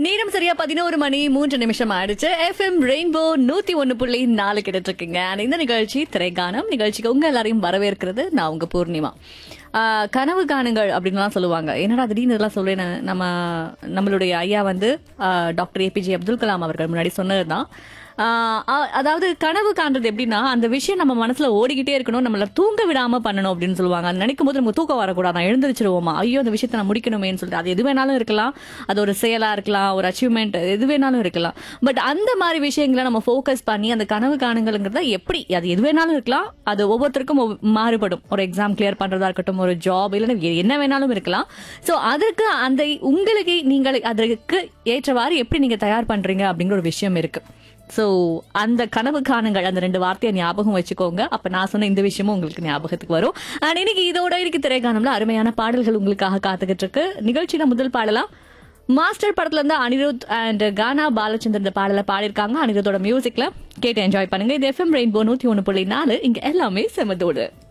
நேரம் சரியா பதினோரு மணி மூன்று நிமிஷம் ஆயிடுச்சு எஃப்எம் ரெயின்போ நூத்தி ஒன்னு புள்ளி நாலு கிட்ட இருக்கீங்க And இந்த நிகழ்ச்சி திரைக்கானம் நிகழ்ச்சிக்கு உங்க எல்லாரையும் வரவேற்கிறது நான் உங்க பூர்ணிமா ஆஹ் கனவு காணுங்கள் அப்படின்லாம் சொல்லுவாங்க என்னடா திடீர்னு இதெல்லாம் சொல்றேன் நம்ம நம்மளுடைய ஐயா வந்து ஆஹ் டாக்டர் ஏபிஜே அப்துல் கலாம் அவர்கள் முன்னாடி சொன்னதுதான் ஆஹ் அ- அதாவது கனவு காண்றது எப்படின்னா அந்த விஷயம் நம்ம மனசுல ஓடிக்கிட்டே இருக்கணும் நம்மள தூங்க விடாம பண்ணணும் அப்படின்னு சொல்லுவாங்க அது நினைக்கும் போது நமக்கு தூக்கம் வரக்கூடாது நான் எழுந்திருச்சிருவோமா ஐயோ அந்த விஷயத்தை நான் முடிக்கணுமேன்னு சொல்லிட்டு அது எது வேணாலும் இருக்கலாம் அது ஒரு செயலா இருக்கலாம் ஒரு அச்சீவ்மெண்ட் எது வேணாலும் இருக்கலாம் பட் அந்த மாதிரி விஷயங்களை நம்ம ஃபோக்கஸ் பண்ணி அந்த கனவு காணுங்கிறத எப்படி அது எது வேணாலும் இருக்கலாம் அது ஒவ்வொருத்தருக்கும் ஒவ்வொ- மாறுபடும் ஒரு எக்ஸாம் கிளியர் பண்றதா இருக்கட்டும் ஒரு ஜாப் இல்லைன்னா எ- என்ன வேணாலும் இருக்கலாம் சோ அதற்கு அந்த உங்களுக்கு நீங்கள் அதற்கு ஏற்றவாறு எப்படி நீங்க தயார் பண்றீங்க அப்படிங்கிற ஒரு விஷயம் இருக்கு சோ அந்த கனவு காணுங்கள் அந்த ரெண்டு வார்த்தையை ஞாபகம் வச்சுக்கோங்க அப்ப நான் சொன்ன இந்த விஷயமும் உங்களுக்கு ஞாபகத்துக்கு வரும் அண்ட் இன்னைக்கு இதோட இன்னைக்கு திரைக்காணம்ல அருமையான பாடல்கள் உங்களுக்காக காத்துக்கிட்டு இருக்கு நிகழ்ச்சியில முதல் பாடலாம் மாஸ்டர் படத்துல இருந்து அனிருத் அண்ட் கானா பாலச்சந்தர் இந்த பாடலை பாடியிருக்காங்க அனிருத்தோட மியூசிக்ல கேட்டு என்ஜாய் பண்ணுங்க இது எஃப்எம் ரெயின்போ நூத்தி ஒன்னு புள்ளி நாலு இங்க எல்லாமே செமதோடு